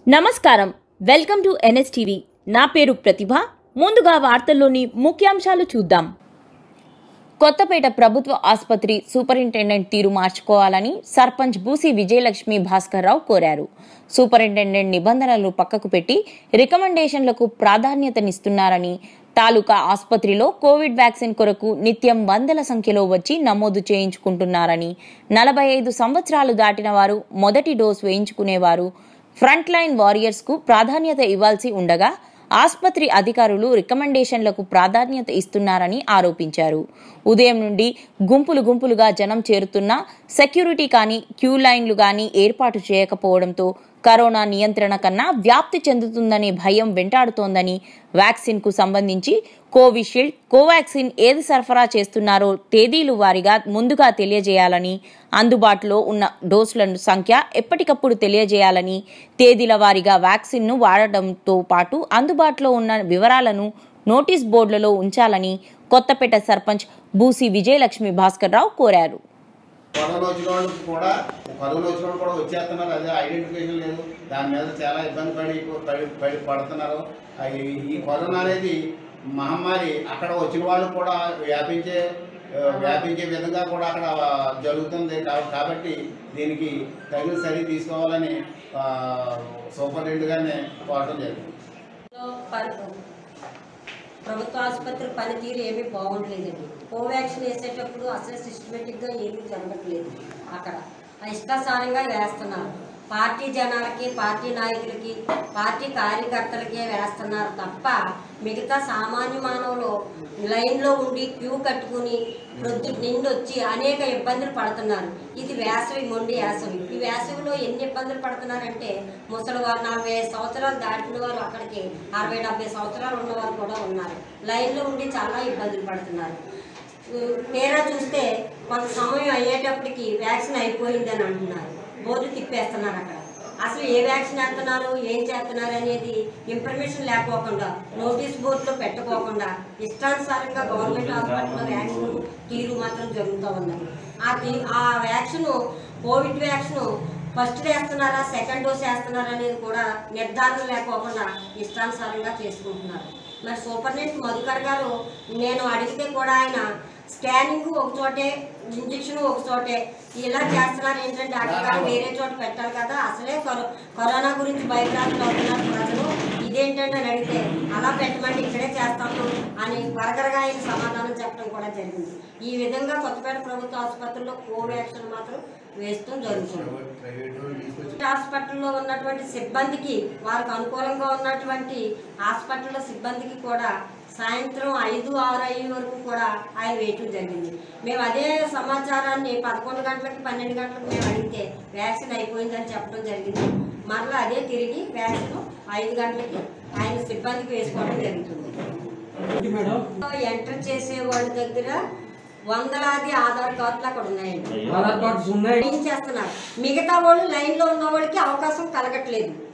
నమస్కారం welcome to NSTV నా పేరు ప్రతిభ ముందుగా వార్తల్లోని ముఖ్యాంశాలు చూద్దాం కొత్తపేట ప్రభుత్వ ఆసుపత్రి సూపరింటెండెంట్ తీరు మార్చుకోవాలని సర్పంచ్ బూసి విజయలక్ష్మి భాస్కర్ రావు కోరారు సూపరింటెండెంట్ నిబంధనలు పక్కకు పెట్టి రికమెండేషన్లకు ప్రాధాన్యతనిస్తున్నారని తాలూకా ఆసుపత్రిలో కోవిడ్ వ్యాక్సిన్ కొరకు నిత్యం వందల సంఖ్యలో వచ్చి నమోదు చేయించుకుంటున్నారని నలభై ఐదు సంవత్సరాలు దాటిన వారు మొదటి డోస్ వేయించుకునేవారు ఫ్రంట్ లైన్ వారియర్స్ కు ప్రాధాన్యత ఇవ్వాల్సి ఉండగా ఆసుపత్రి అధికారులు రికమెండేషన్లకు ప్రాధాన్యత ఇస్తున్నారని ఆరోపించారు ఉదయం నుండి గుంపులు గుంపులుగా జనం చేరుతున్నా సెక్యూరిటీ కానీ క్యూ లైన్లు కానీ ఏర్పాటు చేయకపోవడంతో కరోనా నియంత్రణ కన్నా వ్యాప్తి చెందుతుందనే భయం వెంటాడుతోందని వ్యాక్సిన్ కు సంబంధించి కోవిషీల్డ్ కోవాక్సిన్ ఏది సరఫరా చేస్తున్నారో తేదీలు వారీగా ముందుగా తెలియజేయాలని అందుబాటులో ఉన్న డోసుల సంఖ్య ఎప్పటికప్పుడు తెలియజేయాలని తేదీల వారీగా వ్యాక్సిన్ను వాడడంతో పాటు అందుబాటులో ఉన్న వివరాలను నోటీస్ బోర్డులలో ఉంచాలని కొత్తపేట సర్పంచ్ బూసి విజయలక్ష్మి భాస్కర్ రావు కోరారు కరోనా వచ్చిన వాళ్ళకి కూడా కరోనా వచ్చిన వాళ్ళు కూడా వచ్చేస్తున్నారు అదే ఐడెంటిఫికేషన్ లేదు దాని మీద చాలా ఇబ్బంది పడి పడి పడి పడుతున్నారు అది ఈ కరోనా అనేది మహమ్మారి అక్కడ వచ్చిన వాళ్ళు కూడా వ్యాపించే ఆ, వ్యాపించే విధంగా కూడా అక్కడ జరుగుతుంది కా- కాబట్టి దీనికి తగిన చర్య తీసుకోవాలని ఆ, సూపరింటెండెంట్ గారిని కోరటం జరిగింది లో ప- ప్రభుత్వ ఆసుపత్రి పనితీరు ఏమీ బాగుండలేదండి కోవాక్సిన్ వేసేటప్పుడు అసలు సిస్టమేటిక్గా ఏమీ జరగట్లేదు అక్కడ ఇష్టాసారంగా వేస్తున్నారు పార్టీ జనాలకి పార్టీ నాయకులకి పార్టీ కార్యకర్తలకే వేస్తున్నారు తప్ప మిగతా సామాన్య మానవులు లైన్లో ఉండి క్యూ కట్టుకుని ప్రొద్దు నిండి వచ్చి అనేక ఇబ్బందులు పడుతున్నారు ఇది వేసవి మొండి వేసవి ఈ వేసవిలో ఎన్ని ఇబ్బందులు పడుతున్నారంటే ముసలి వారు నలభై ఐదు సంవత్సరాలు దాటిన వారు అక్కడికి అరవై డెబ్బై సంవత్సరాలు ఉన్నవారు కూడా ఉన్నారు లైన్లో ఉండి చాలా ఇబ్బందులు పడుతున్నారు ఉ- తీరా చూస్తే కొంత సమయం అయ్యేటప్పటికి వ్యాక్సిన్ అయిపోయిందని అంటున్నారు బోర్డు తిప్పేస్తున్నారు అక్కడ అసలు ఏ వ్యాక్సిన్ వేస్తున్నారు ఏం చేస్తున్నారు అనేది ఇన్ఫర్మేషన్ లేకపోకుండా నోటీస్ బోర్డులో పెట్టుకోకుండా ఇష్టానుసారంగా గవర్నమెంట్ హాస్పిటల్లో వ్యాక్సిన్ తీరు మాత్రం జరుగుతూ ఉందండి ఆ తీ ఆ వ్యాక్సిన్ కోవిడ్ వ్యాక్సిన్ ఫస్ట్ వేస్తున్నారా సెకండ్ డోస్ వేస్తున్నారా అనేది కూడా నిర్ధారణ లేకోకుండా ఇష్టానుసారంగా చేసుకుంటున్నారు మరి సూపర్నెంట్ మధుకర్ గారు నేను అడిగితే కూడా ఆయన స్కానింగ్ ఒక చోటే ఇంజక్షన్ ఒక చోటే ఇలా చేస్తున్నారు ఏంటంటే డాక్టర్ గారు వేరే చోట పెట్టాలి కదా అసలే కరో కరోనా గురించి భయభ్రాంతులు అవుతున్నారు ప్రజలు ఇదేంటంటే అని అడిగితే అలా పెట్టమంటే ఇక్కడే చేస్తాము అని వరగరగా ఆయన సమాధానం చెప్పడం కూడా జరిగింది ఈ విధంగా కొత్తపేట ప్రభుత్వ ఆసుపత్రిలో కోవాక్సిన్ మాత్రం వేస్తూ జరుగుతుంది ప్రైవేట్ వాళ్ళు తీసుకొచ్చి హాస్పిటల్లో ఉన్నటువంటి సిబ్బందికి వారికి అనుకూలంగా ఉన్నటువంటి హాస్పిటల్లో సిబ్బందికి కూడా సాయంత్రం ఐదు ఆరు అయ్యే వరకు కూడా ఆయన వేయటం జరిగింది మేము అదే సమాచారాన్ని పదకొండు గంటలకి పన్నెండు గంటలకు మేము అడిగితే వ్యాక్సిన్ అయిపోయిందని చెప్పడం జరిగింది మరలా అదే తిరిగి వ్యాక్సిన్ ఐదు గంటలకి ఆయన సిబ్బందికి వేసుకోవడం జరుగుతుంది ఎంటర్ చేసే వాళ్ళ దగ్గర వందలాది ఆధార్ కార్డులు అక్కడ ఉన్నాయండి ఆధార్ కార్డ్స్ ఉన్నాయి ఏం చేస్తున్నారు మిగతా వాళ్ళు లైన్ లో ఉన్న వాళ్ళకి అవకాశం కలగట్లేదు